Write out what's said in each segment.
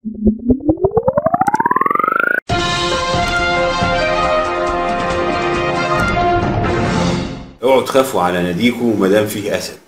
اوعوا تخافوا على ناديكم ما دام فيه اسد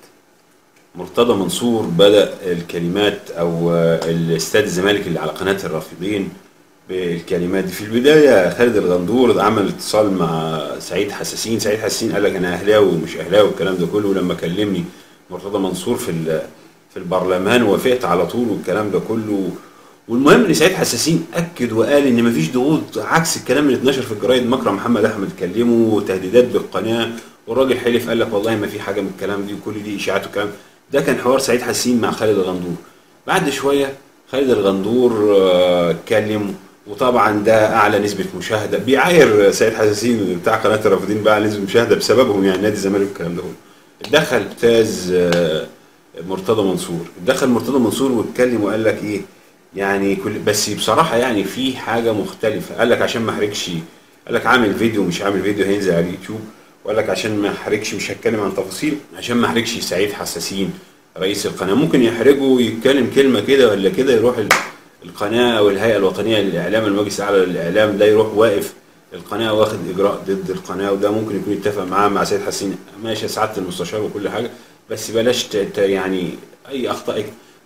مرتضى منصور بدا الكلمات او آه، الاستاد الزمالك اللي على قناه الرافضين بالكلمات دي في البدايه خالد الغندور عمل اتصال مع سعيد حساسين سعيد حساسين قال لك انا اهلاوي ومش اهلاوي والكلام ده كله ولما كلمني مرتضى منصور في ال- في البرلمان وافقت على طول والكلام ده كله والمهم ان سعيد حساسين اكد وقال ان مفيش ضغوط عكس الكلام اللي اتنشر في الجرايد مكرم محمد احمد كلمه وتهديدات بالقناه والراجل حلف قال لك والله ما في حاجه من الكلام دي وكل دي اشاعات وكلام ده كان حوار سعيد حسين مع خالد الغندور بعد شويه خالد الغندور آه، اتكلم وطبعا ده اعلى نسبه مشاهده بيعاير سعيد حساسين بتاع قناه الرافضين بقى نسبه مشاهده بسببهم يعني نادي الزمالك والكلام ده كله اتدخل استاذ آه، مرتضى منصور اتدخل مرتضى منصور واتكلم وقال لك ايه يعني كل بس بصراحه يعني في حاجه مختلفه قال لك عشان ما احرجش قال لك عامل فيديو مش عامل فيديو هينزل على اليوتيوب وقال لك عشان ما احرجش مش هتكلم عن تفاصيل عشان ما احرجش سعيد حساسين رئيس القناه ممكن يحرجه يتكلم كلمه كده ولا كده يروح ال- القناه او الهيئه الوطنيه للاعلام المجلس الاعلى للاعلام ده يروح واقف القناه واخد اجراء ضد القناه وده ممكن يكون يتفق معاه مع سيد حسين ماشي يا سعاده المستشار وكل حاجه بس بلاش ت- ت- يعني اي اخطاء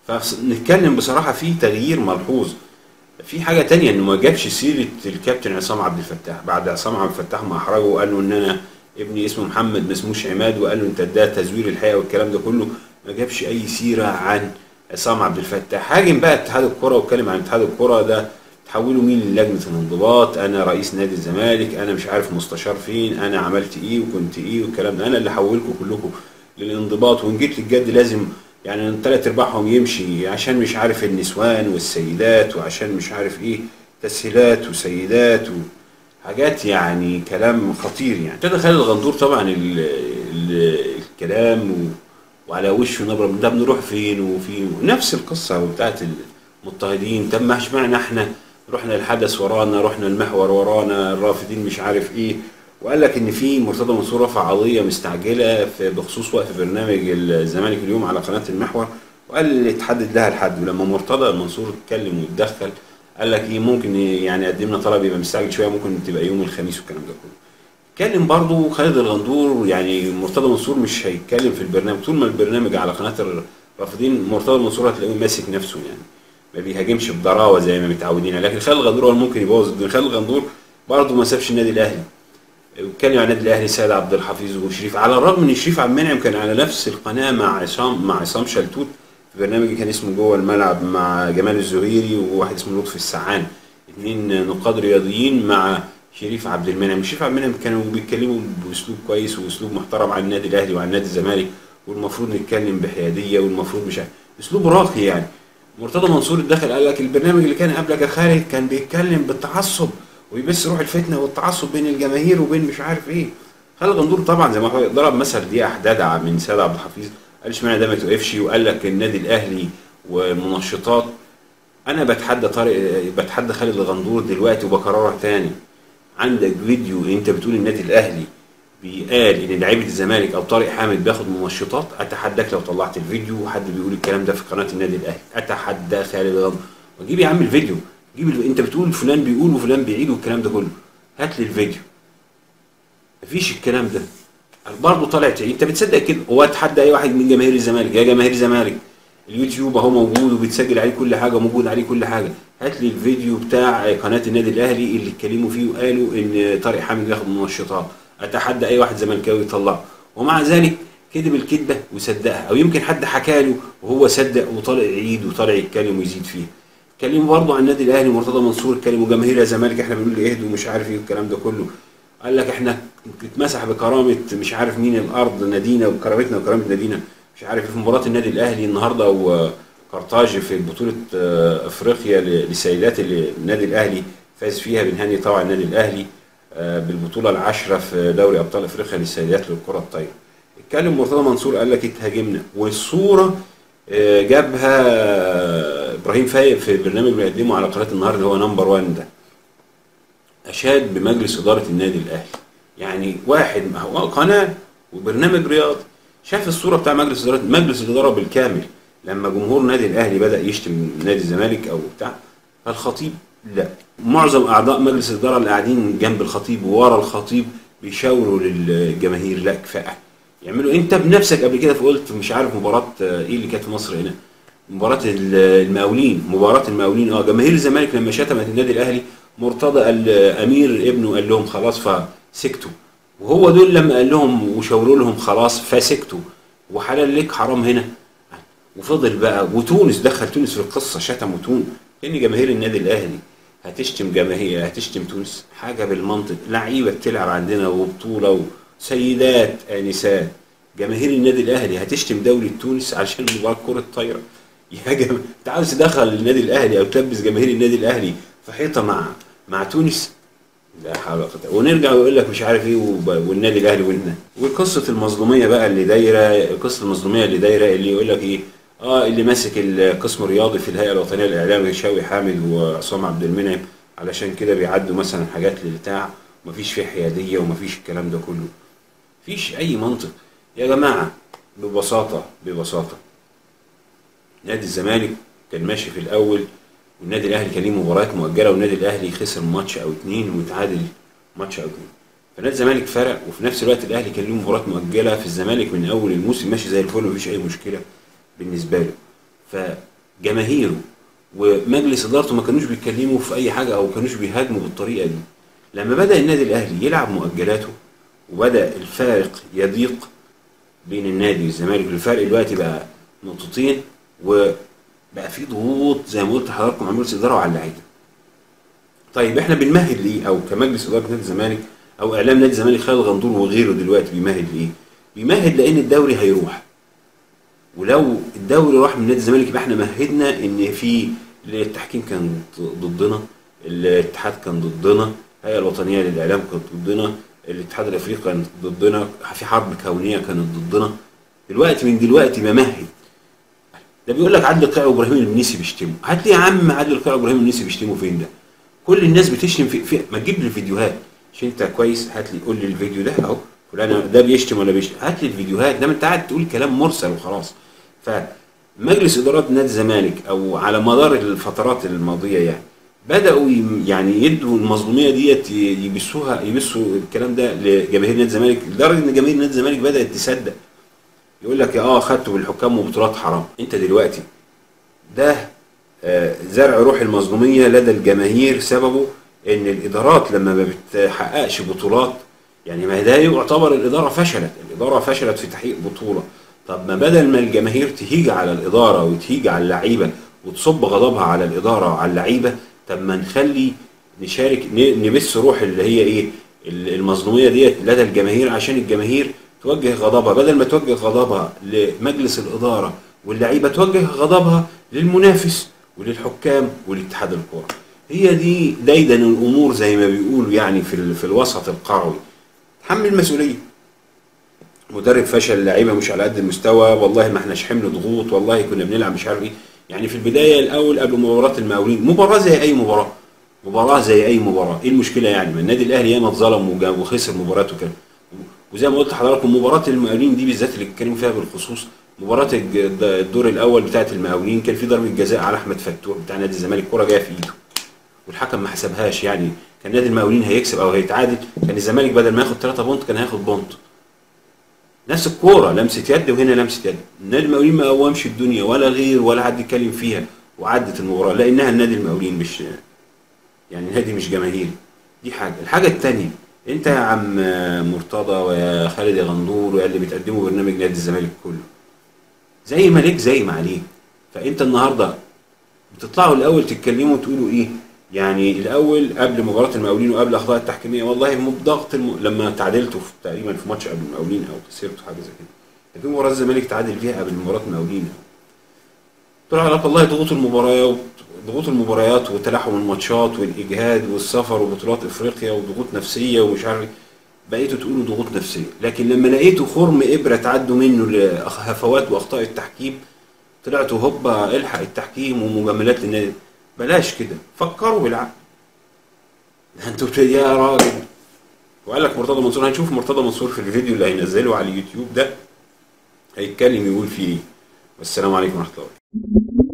فنتكلم بصراحه في تغيير ملحوظ في حاجه تانية انه ما جابش سيره الكابتن عصام عبد الفتاح بعد عصام عبد الفتاح ما احرجه وقال له ان انا ابني اسمه محمد ما اسموش عماد وقال له انت ده تزوير الحقيقه والكلام ده كله ما جابش اي سيره عن عصام عبد الفتاح هاجم بقى اتحاد الكره واتكلم عن اتحاد الكره ده تحولوا مين للجنه الانضباط انا رئيس نادي الزمالك انا مش عارف مستشار فين انا عملت ايه وكنت ايه والكلام ده انا اللي حولكم كلكم للانضباط وان جيت للجد لازم يعني ثلاث ارباعهم يمشي عشان مش عارف النسوان والسيدات وعشان مش عارف ايه تسهيلات وسيدات وحاجات يعني كلام خطير يعني ابتدى خالد الغندور طبعا ال ال الكلام و وعلى وشه نبره ده بنروح فين وفين نفس القصه بتاعت المضطهدين طب ما اشمعنى احنا رحنا الحدث ورانا رحنا المحور ورانا الرافضين مش عارف ايه وقال لك ان في مرتضى منصور رفع قضيه مستعجله في بخصوص وقف برنامج الزمالك اليوم على قناه المحور وقال اللي اتحدد لها الحد ولما مرتضى منصور اتكلم واتدخل قال لك ايه ممكن يعني يقدم لنا طلب يبقى مستعجل شويه ممكن تبقى يوم الخميس والكلام ده كله اتكلم برضو خالد الغندور يعني مرتضى منصور مش هيتكلم في البرنامج طول ما البرنامج على قناه الرافضين مرتضى منصور هتلاقيه ماسك نفسه يعني ما بيهاجمش بضراوه زي ما متعودين لكن خالد الغندور هو اللي ممكن يبوظ الدنيا خالد الغندور برضه ما سابش النادي الاهلي اتكلم عن النادي الاهلي سيد عبد الحفيظ وشريف على الرغم ان شريف عبد المنعم كان على نفس القناه مع عصام مع عصام شلتوت في برنامج كان اسمه جوه الملعب مع جمال الزهيري وواحد اسمه لطفي السعان اثنين نقاد رياضيين مع شريف عبد المنعم شريف عبد المنعم كانوا بيتكلموا باسلوب كويس واسلوب محترم عن النادي الاهلي وعن نادي الزمالك والمفروض نتكلم بحياديه والمفروض مش عارف. اسلوب راقي يعني مرتضى منصور اتدخل قال لك البرنامج اللي كان قبلك يا خالد كان بيتكلم بالتعصب ويبث روح الفتنه والتعصب بين الجماهير وبين مش عارف ايه خالد غندور طبعا زي ما هو ضرب مثل دي احداث من سيد عبد الحفيظ قال اشمعنى ده ما توقفش وقال لك النادي الاهلي والمنشطات انا بتحدى طارق بتحدى خالد الغندور دلوقتي وبكررها تاني عندك فيديو انت بتقول النادي الاهلي بيقال ان لعيبه الزمالك او طارق حامد بياخد منشطات اتحداك لو طلعت الفيديو وحد بيقول الكلام ده في قناه النادي الاهلي اتحدى خالد الغندور وجيب يا عم الفيديو جيب ال... انت بتقول فلان بيقول وفلان بيعيد والكلام ده كله هات لي الفيديو مفيش الكلام ده برضه طالع تعيد انت بتصدق كده هو اتحدى اي واحد من جماهير الزمالك يا جماهير الزمالك اليوتيوب اهو موجود وبيتسجل عليه كل حاجه وموجود عليه كل حاجه هات لي الفيديو بتاع قناه النادي الاهلي اللي اتكلموا فيه وقالوا ان طارق حامد بياخد منشطات اتحدى اي واحد زملكاوي يطلعه ومع ذلك كذب الكذبه وصدقها او يمكن حد حكى له وهو صدق وطالع يعيد وطالع يتكلم ويزيد فيها اتكلموا برضه عن النادي الاهلي مرتضى منصور اتكلموا جماهير الزمالك احنا بنقول اهدوا ومش عارف ايه والكلام ده كله قال لك احنا اتمسح بكرامه مش عارف مين الارض نادينا وكرامتنا وكرامه نادينا مش عارف في مباراه النادي الاهلي النهارده وقرطاج في بطوله افريقيا للسيدات اللي النادي الاهلي فاز فيها بنهني طبعا النادي الاهلي بالبطوله العاشره في دوري ابطال افريقيا للسيدات للكره الطايره. اتكلم مرتضى منصور قال لك اتهاجمنا والصوره جابها ابراهيم فايق في البرنامج اللي بيقدمه على قناه النهار اللي هو نمبر 1 ده. اشاد بمجلس اداره النادي الاهلي. يعني واحد هو قناه وبرنامج رياضي شاف الصوره بتاع مجلس اداره مجلس الاداره بالكامل لما جمهور نادي الاهلي بدا يشتم نادي الزمالك او بتاع الخطيب لا معظم اعضاء مجلس الاداره اللي قاعدين جنب الخطيب وورا الخطيب بيشاوروا للجماهير لا كفايه يعملوا انت بنفسك قبل كده فقلت مش عارف مباراه آه، ايه اللي كانت في مصر هنا مباراه ال- المقاولين مباراه المقاولين اه جماهير الزمالك لما شتمت النادي الاهلي مرتضى الامير ابنه قال لهم خلاص فسكتوا وهو دول لما قال لهم وشاوروا لهم خلاص فسكتوا وحلال لك حرام هنا وفضل بقى وتونس دخل تونس في القصه شتموا تونس ان جماهير النادي الاهلي هتشتم جماهير هتشتم تونس حاجه بالمنطق لعيبه بتلعب عندنا وبطوله وسيدات انسات جماهير النادي الاهلي هتشتم دوله تونس عشان مباراه كره طايره يا جماعه انت عاوز تدخل النادي الاهلي او تلبس جماهير النادي الاهلي في حيطه مع مع تونس لا حول ولا قوه ونرجع ويقول لك مش عارف ايه وب- والنادي الاهلي والنا وقصه المظلوميه بقى اللي دايره قصه المظلوميه اللي دايره اللي يقول لك ايه اه اللي ماسك القسم الرياضي في الهيئه الوطنيه للاعلام شاوي حامد وعصام عبد المنعم علشان كده بيعدوا مثلا حاجات للبتاع ومفيش فيه حياديه ومفيش الكلام ده كله مفيش اي منطق يا جماعه ببساطه ببساطه نادي الزمالك كان ماشي في الاول والنادي الاهلي كان ليه مباريات مؤجله والنادي الاهلي خسر ماتش او اتنين وتعادل ماتش او اتنين فنادي الزمالك فرق وفي نفس الوقت الاهلي كان له مباريات مؤجله في الزمالك من اول الموسم ماشي زي الفل مفيش اي مشكله بالنسبه له فجماهيره ومجلس ادارته ما كانوش بيتكلموا في اي حاجه او كانوش بيهاجموا بالطريقه دي لما بدا النادي الاهلي يلعب مؤجلاته وبدا الفارق يضيق بين النادي والزمالك الفرق دلوقتي بقى نقطتين وبقى في ضغوط زي ما قلت لحضراتكم على مجلس الاداره وعلى اللعيبه. طيب احنا بنمهد ليه او كمجلس اداره نادي الزمالك او اعلام نادي الزمالك خالد غندور وغيره دلوقتي بيمهد ليه؟ بيمهد لان الدوري هيروح. ولو الدوري راح من نادي الزمالك يبقى احنا مهدنا ان في التحكيم كان ضدنا الاتحاد كان ضدنا الهيئه الوطنيه للاعلام كانت ضدنا الاتحاد الافريقي كان ضدنا في حرب كونيه كانت ضدنا دلوقتي من دلوقتي بمهد ده بيقول لك عادل القيعي وابراهيم المنيسي بيشتموا هات لي يا عم عادل القيعي وابراهيم المنيسي بيشتموا فين ده كل الناس بتشتم في, في ما تجيب لي الفيديوهات عشان انت كويس هات لي قول لي الفيديو ده اهو فلان ده بيشتم ولا بيشتم هات لي الفيديوهات ده ما انت قاعد تقول كلام مرسل وخلاص فمجلس ادارات نادي الزمالك او على مدار الفترات الماضيه يعني بداوا يم- يعني يدوا المظلوميه ديت ي- يبثوها يبثوا الكلام ده لجماهير نادي الزمالك لدرجه ان جماهير نادي الزمالك بدات تصدق يقول لك اه خدتوا بالحكام وبطولات حرام انت دلوقتي ده آه، زرع روح المظلوميه لدى الجماهير سببه ان الادارات لما ما بتحققش بطولات يعني ما ده يعتبر الاداره فشلت الاداره فشلت في تحقيق بطوله طب ما بدل ما الجماهير تهيج على الاداره وتهيج على اللعيبه وتصب غضبها على الاداره وعلى اللعيبه طب ما نخلي نشارك ن- نبث روح اللي هي ايه ال- المظلوميه ديت لدى الجماهير عشان الجماهير توجه غضبها بدل ما توجه غضبها لمجلس الاداره واللعيبه توجه غضبها للمنافس وللحكام ولاتحاد الكوره هي دي ديدن الامور زي ما بيقولوا يعني في ال- في الوسط القروي تحمل المسؤوليه مدرب فشل اللعيبه مش على قد المستوى والله ما احناش حمل ضغوط والله كنا بنلعب مش عارف ايه يعني في البدايه الاول قبل مباراه المقاولين مباراه زي اي مباراه مباراه زي اي مباراه ايه المشكله يعني ما النادي الاهلي ياما اتظلم وجا- وخسر مباراته كده وزي ما قلت لحضراتكم مباراه المقاولين دي بالذات اللي اتكلموا فيها بالخصوص مباراه الج- الد- الدور الاول بتاعه المقاولين كان في ضربه جزاء على احمد فتوح بتاع نادي الزمالك كره جايه في ايده والحكم ما حسبهاش يعني كان نادي المقاولين هيكسب او هيتعادل كان الزمالك بدل ما ياخد 3 بونت كان هياخد بونت نفس الكوره لمسه يد وهنا لمسه يد النادي المقاولين ما قومش الدنيا ولا غير ولا حد يتكلم فيها وعدت المباراه لانها النادي المقاولين مش يعني نادي مش جماهيري دي حاجه الحاجه الثانيه انت يا عم مرتضى ويا خالد يا غندور ويا اللي بتقدموا برنامج نادي الزمالك كله زي ما ليك زي ما عليك فانت النهارده بتطلعوا الاول تتكلموا وتقولوا ايه يعني الاول قبل مباراه المقاولين وقبل الاخطاء التحكيميه والله مو بضغط الم... لما تعادلتوا في تقريبا في ماتش قبل المقاولين او خسرتوا حاجه زي كده لكن مباراه الزمالك تعادل فيها قبل مباراه المقاولين طلع لك والله ضغوط المباريات ضغوط المباريات وتلاحم الماتشات والاجهاد والسفر وبطولات افريقيا وضغوط نفسيه ومش عارف إيه. بقيتوا تقولوا ضغوط نفسيه لكن لما لقيتوا خرم ابره تعدوا منه لهفوات واخطاء التحكيم طلعتوا هوبا الحق التحكيم ومجاملات للنادي بلاش كده فكروا بالعقل ده انتوا بت- يا راجل وقال لك مرتضى منصور هنشوف مرتضى منصور في الفيديو اللي هينزله على اليوتيوب ده هيتكلم يقول فيه ايه والسلام عليكم ورحمه الله وبركاته